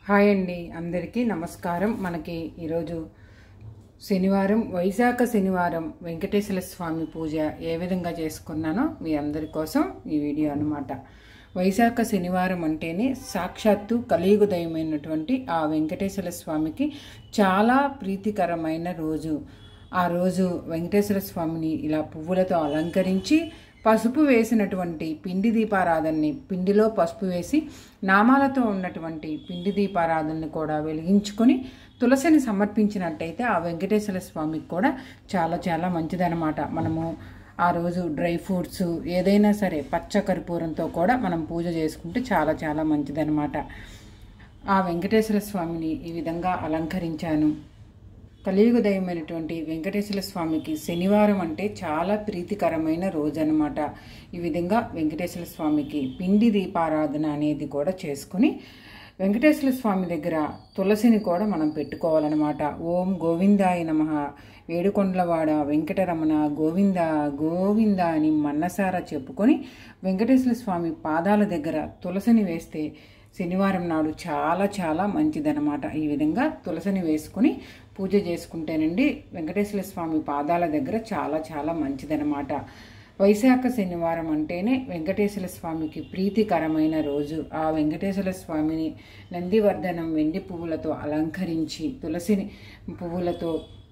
hi అండి అందరికీ నమస్కారం మనకి ఈరోజు శనివారం వైశాఖ శనివారం వెంకటేశ్వర స్వామి పూజ ఏ విధంగా చేసుకున్నానో మీ అందరి కోసం ఈ వీడియో అనమాట వైశాఖ శనివారం అంటేనే సాక్షాత్తు కలియుగదయమైనటువంటి ఆ వెంకటేశ్వర స్వామికి చాలా ప్రీతికరమైన రోజు ఆ రోజు వెంకటేశ్వర స్వామిని ఇలా పువ్వులతో అలంకరించి పసుపు వేసినటువంటి పిండి దీపారాధనని పిండిలో పసుపు వేసి నామాలతో ఉన్నటువంటి పిండి దీపారాధనని కూడా వెలిగించుకొని తులసిని సమర్పించినట్టయితే ఆ వెంకటేశ్వర స్వామికి కూడా చాలా చాలా మంచిదన్నమాట మనము ఆ రోజు డ్రై ఫ్రూట్స్ ఏదైనా సరే పచ్చ కర్పూరంతో కూడా మనం పూజ చేసుకుంటే చాలా చాలా మంచిదన్నమాట ఆ వెంకటేశ్వర స్వామిని ఈ విధంగా అలంకరించాను కలియుగదయమైనటువంటి వెంకటేశ్వర స్వామికి శనివారం అంటే చాలా ప్రీతికరమైన రోజు అనమాట ఈ విధంగా వెంకటేశ్వర స్వామికి పిండి దీపారాధన అనేది కూడా చేసుకుని వెంకటేశ్వర స్వామి దగ్గర తులసిని కూడా మనం పెట్టుకోవాలన్నమాట ఓం గోవిందాయ నమ వేడుకొండలవాడ వెంకటరమణ గోవింద గోవింద అని మన్నసారా చెప్పుకొని వెంకటేశ్వర స్వామి పాదాల దగ్గర తులసిని వేస్తే శనివారం నాడు చాలా చాలా మంచిదనమాట ఈ విధంగా తులసిని వేసుకుని పూజ చేసుకుంటేనండి వెంకటేశ్వర స్వామి పాదాల దగ్గర చాలా చాలా మంచిదనమాట వైశాఖ శనివారం అంటేనే వెంకటేశ్వర స్వామికి ప్రీతికరమైన రోజు ఆ వెంకటేశ్వర స్వామిని నందివర్ధనం వెండి పువ్వులతో అలంకరించి తులసిని పువ్వులతో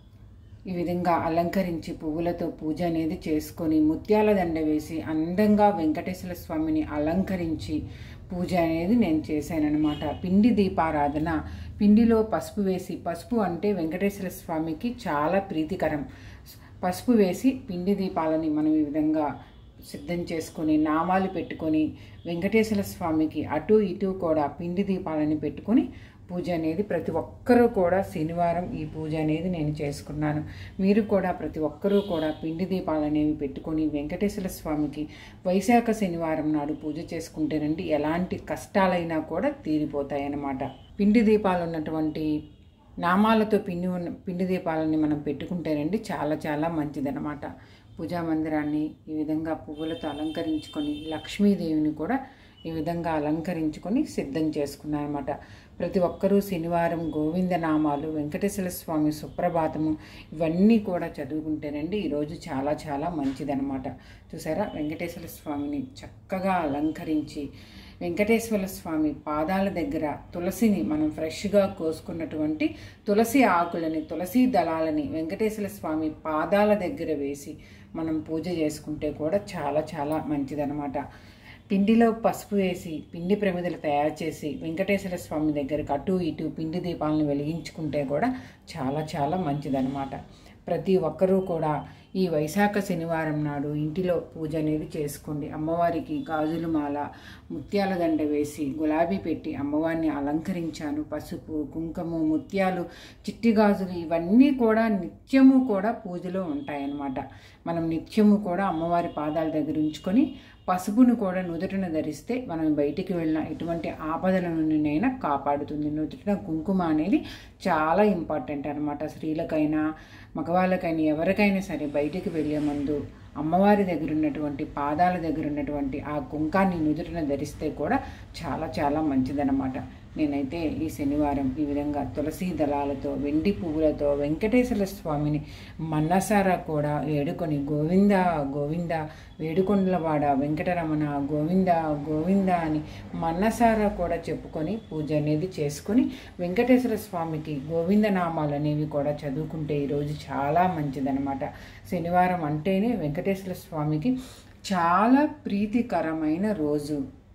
ఈ విధంగా అలంకరించి పువ్వులతో పూజ అనేది చేసుకొని ముత్యాల దండ వేసి అందంగా వెంకటేశ్వర స్వామిని అలంకరించి పూజ అనేది నేను చేశానన్నమాట పిండి దీపారాధన పిండిలో పసుపు వేసి పసుపు అంటే వెంకటేశ్వర స్వామికి చాలా ప్రీతికరం పసుపు వేసి పిండి దీపాలని మనం ఈ విధంగా సిద్ధం చేసుకొని నామాలు పెట్టుకొని వెంకటేశ్వర స్వామికి అటు ఇటు కూడా పిండి దీపాలని పెట్టుకొని పూజ అనేది ప్రతి ఒక్కరూ కూడా శనివారం ఈ పూజ అనేది నేను చేసుకున్నాను మీరు కూడా ప్రతి ఒక్కరూ కూడా పిండి దీపాలు అనేవి పెట్టుకొని వెంకటేశ్వర స్వామికి వైశాఖ శనివారం నాడు పూజ చేసుకుంటేనండి ఎలాంటి కష్టాలైనా కూడా తీరిపోతాయి అన్నమాట పిండి దీపాలు ఉన్నటువంటి నామాలతో పిండి ఉన్న పిండి దీపాలని మనం పెట్టుకుంటేనండి చాలా చాలా మంచిదన్నమాట పూజా మందిరాన్ని ఈ విధంగా పువ్వులతో అలంకరించుకొని లక్ష్మీదేవిని కూడా ఈ విధంగా అలంకరించుకొని సిద్ధం చేసుకున్నాను అనమాట ప్రతి ఒక్కరూ శనివారం గోవింద నామాలు వెంకటేశ్వర స్వామి సుప్రభాతము ఇవన్నీ కూడా చదువుకుంటేనండి ఈరోజు చాలా చాలా మంచిదనమాట చూసారా వెంకటేశ్వర స్వామిని చక్కగా అలంకరించి వెంకటేశ్వర స్వామి పాదాల దగ్గర తులసిని మనం ఫ్రెష్గా కోసుకున్నటువంటి తులసి ఆకులని తులసి దళాలని వెంకటేశ్వర స్వామి పాదాల దగ్గర వేసి మనం పూజ చేసుకుంటే కూడా చాలా చాలా మంచిదనమాట పిండిలో పసుపు వేసి పిండి ప్రమిదలు తయారు చేసి వెంకటేశ్వర స్వామి దగ్గరకు అటు ఇటు పిండి దీపాలను వెలిగించుకుంటే కూడా చాలా చాలా మంచిదనమాట ప్రతి ఒక్కరూ కూడా ఈ వైశాఖ శనివారం నాడు ఇంటిలో పూజ అనేది చేసుకోండి అమ్మవారికి గాజుల మాల ముత్యాల దండ వేసి గులాబీ పెట్టి అమ్మవారిని అలంకరించాను పసుపు కుంకుమ ముత్యాలు చిట్టి గాజులు ఇవన్నీ కూడా నిత్యము కూడా పూజలో ఉంటాయన్నమాట మనం నిత్యము కూడా అమ్మవారి పాదాల దగ్గర ఉంచుకొని పసుపును కూడా నుదుటిన ధరిస్తే మనం బయటికి వెళ్ళిన ఎటువంటి ఆపదల నుండినైనా కాపాడుతుంది నుదుటిన కుంకుమ అనేది చాలా ఇంపార్టెంట్ అనమాట స్త్రీలకైనా మగవాళ్ళకైనా ఎవరికైనా సరే బయటికి వెళ్ళే ముందు అమ్మవారి దగ్గర ఉన్నటువంటి పాదాల దగ్గర ఉన్నటువంటి ఆ కుంకాన్ని నుదుటిన ధరిస్తే కూడా చాలా చాలా మంచిదన్నమాట నేనైతే ఈ శనివారం ఈ విధంగా తులసి దళాలతో వెండి పువ్వులతో వెంకటేశ్వర స్వామిని మన్నసారా కూడా వేడుకొని గోవింద గోవింద వేడుకొండలవాడ వెంకటరమణ గోవింద గోవింద అని మన్నసారా కూడా చెప్పుకొని పూజ అనేది చేసుకొని వెంకటేశ్వర స్వామికి గోవింద నామాలు అనేవి కూడా చదువుకుంటే ఈరోజు చాలా మంచిదనమాట శనివారం అంటేనే వెంకటేశ్వర స్వామికి చాలా ప్రీతికరమైన రోజు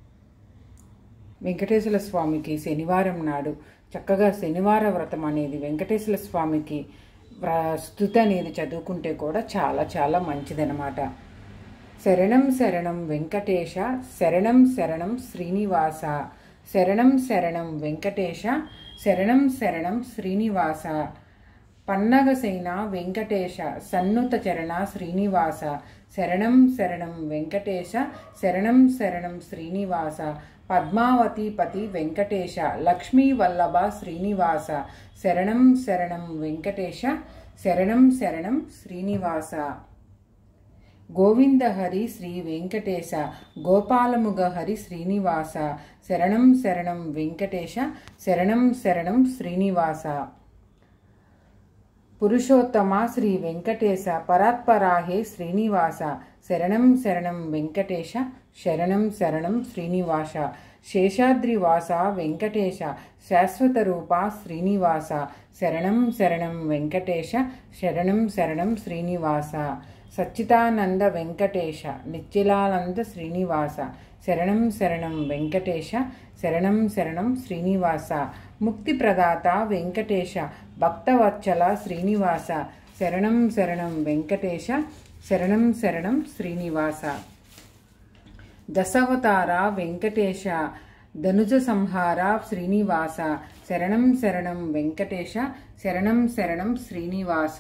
వెంకటేశ్వర స్వామికి శనివారం నాడు చక్కగా శనివార వ్రతం అనేది వెంకటేశ్వర స్వామికి స్థుతి అనేది చదువుకుంటే కూడా చాలా చాలా మంచిదనమాట శరణం శరణం వెంకటేశ శరణం శరణం శ్రీనివాస శరణం శరణం వెంకటేశ శరణం శరణం శ్రీనివాస పన్నగసేన వెంకటేశ సన్నుత చరణ శ్రీనివాస శరణం శరణం వెంకటేశ శరణం శరణం శ్రీనివాస పద్మావతిపతి వెంకటేశ లక్ష్మీ వల్లభ శ్రీనివాస శరణం శరణం వెంకటేశ శరణం శరణం శ్రీనివాస గోవింద హరి శ్రీ వెంకటేశ గోపాలముగ హరి శ్రీనివాస శరణం శరణం వెంకటేశ శరణం శరణం శ్రీనివాస పురుషోత్తమ శ్రీ వెంకటేశ పరాత్పరాహే శ్రీనివాస శరణం శరణం వెంకటేశ శరణం శరణం శ్రీనివాస శేషాద్రివాస వెంకటేశ శాశ్వత రూప శ్రీనివాస శరణం శరణం వెంకటేశ శరణం శరణం శ్రీనివాస సచ్చిదానంద వెంకటేశ నిత్యలానంద శ్రీనివాస శరణం శరణం వెంకటేశ శరణం శరణం శ్రీనివాస ముక్తి ప్రదాత వెంకటేశ భక్తవత్సల శ్రీనివాస శరణం శరణం వెంకటేశ శరణం శరణం శ్రీనివాస దశావతార వెంకటేశ ధనుజ సంహార శ్రీనివాస శరణం శరణం వెంకటేశ శరణం శరణం శ్రీనివాస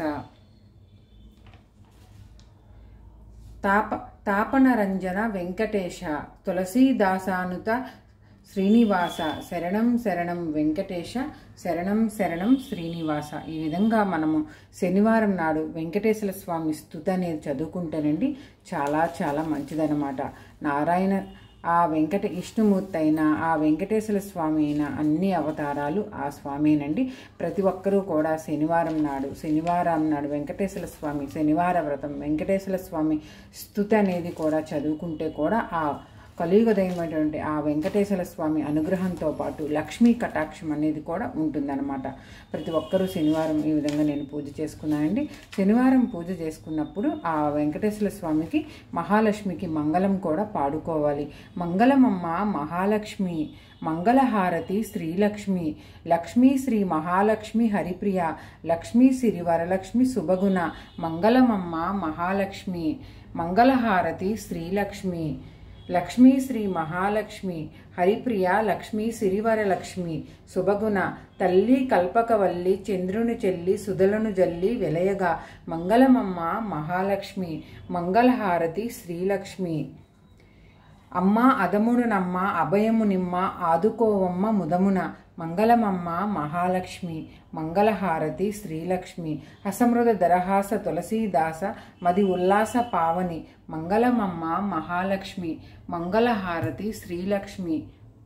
తాప తాపనరంజన వెంకటేశ తులసీదాసానుత శ్రీనివాస శరణం శరణం వెంకటేశ శరణం శరణం శ్రీనివాస ఈ విధంగా మనము శనివారం నాడు వెంకటేశ్వర స్వామి స్థుతి అనేది చదువుకుంటేనండి చాలా చాలా మంచిదన్నమాట నారాయణ ఆ వెంకట విష్ణుమూర్తి అయిన ఆ వెంకటేశ్వర స్వామి అయిన అన్ని అవతారాలు ఆ స్వామేనండి ప్రతి ఒక్కరూ కూడా శనివారం నాడు శనివారం నాడు వెంకటేశ్వర స్వామి శనివార వ్రతం వెంకటేశ్వర స్వామి స్థుతి అనేది కూడా చదువుకుంటే కూడా ఆ కలియుగ దైవమైనటువంటి ఆ వెంకటేశ్వర స్వామి అనుగ్రహంతో పాటు లక్ష్మీ కటాక్షం అనేది కూడా ఉంటుందన్నమాట ప్రతి ఒక్కరూ శనివారం ఈ విధంగా నేను పూజ చేసుకున్నానండి శనివారం పూజ చేసుకున్నప్పుడు ఆ వెంకటేశ్వర స్వామికి మహాలక్ష్మికి మంగళం కూడా పాడుకోవాలి మంగళమమ్మ మహాలక్ష్మి మంగళహారతి శ్రీలక్ష్మి లక్ష్మీ శ్రీ మహాలక్ష్మి హరిప్రియ లక్ష్మీ శ్రీ వరలక్ష్మి శుభగుణ మంగళమమ్మ మహాలక్ష్మి మంగళహారతి శ్రీలక్ష్మి లక్ష్మీ శ్రీ మహాలక్ష్మి హరిప్రియ లక్ష్మీ సిరివరలక్ష్మి శుభగుణ తల్లి కల్పకవల్లి చంద్రుని చెల్లి సుధలను జల్లి వెలయగా మంగళమమ్మ మహాలక్ష్మి మంగళహారతి శ్రీలక్ష్మి అమ్మ అదమునునమ్మ అభయము నిమ్మ ఆదుకోవమ్మ ముదమున మంగళమమ్మ మహాలక్ష్మి మంగళహారతి శ్రీలక్ష్మి అసమృత దరహాస తులసీదాస మది ఉల్లాస పావని మంగళమమ్మ మహాలక్ష్మి మంగళహారతి శ్రీలక్ష్మి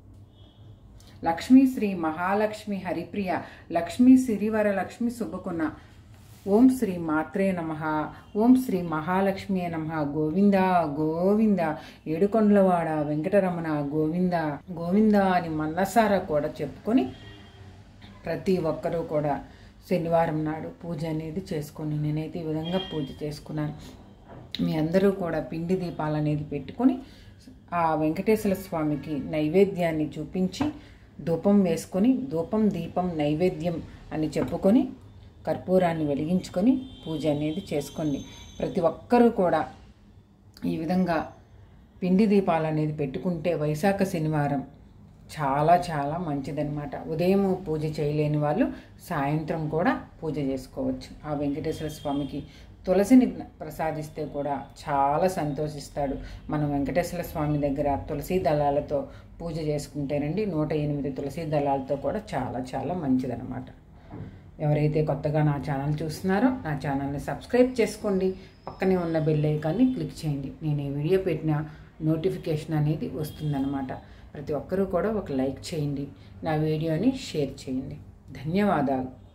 లక్ష్మీ శ్రీ మహాలక్ష్మి హరిప్రియ లక్ష్మీ సిరివరలక్ష్మి శుభకున ఓం శ్రీ మాత్రే నమ ఓం శ్రీ మహాలక్ష్మి నమ గోవింద గోవింద ఏడుకొండలవాడ వెంకటరమణ గోవింద గోవింద అని మనసారా కూడా చెప్పుకొని ప్రతి ఒక్కరూ కూడా శనివారం నాడు పూజ అనేది చేసుకొని నేనైతే ఈ విధంగా పూజ చేసుకున్నాను మీ అందరూ కూడా పిండి దీపాలు అనేది పెట్టుకొని ఆ వెంకటేశ్వర స్వామికి నైవేద్యాన్ని చూపించి ధూపం వేసుకొని ధూపం దీపం నైవేద్యం అని చెప్పుకొని కర్పూరాన్ని వెలిగించుకొని పూజ అనేది చేసుకోండి ప్రతి ఒక్కరూ కూడా ఈ విధంగా పిండి దీపాలు అనేది పెట్టుకుంటే వైశాఖ శనివారం చాలా చాలా మంచిదన్నమాట ఉదయం పూజ చేయలేని వాళ్ళు సాయంత్రం కూడా పూజ చేసుకోవచ్చు ఆ వెంకటేశ్వర స్వామికి తులసిని ప్రసాదిస్తే కూడా చాలా సంతోషిస్తాడు మనం వెంకటేశ్వర స్వామి దగ్గర తులసి దళాలతో పూజ చేసుకుంటేనండి నూట ఎనిమిది తులసి దళాలతో కూడా చాలా చాలా మంచిదన్నమాట ఎవరైతే కొత్తగా నా ఛానల్ చూస్తున్నారో నా ఛానల్ని సబ్స్క్రైబ్ చేసుకోండి పక్కనే ఉన్న బెల్ ఐకాన్ని క్లిక్ చేయండి నేను ఈ వీడియో పెట్టిన నోటిఫికేషన్ అనేది వస్తుందన్నమాట ప్రతి ఒక్కరూ కూడా ఒక లైక్ చేయండి నా వీడియోని షేర్ చేయండి ధన్యవాదాలు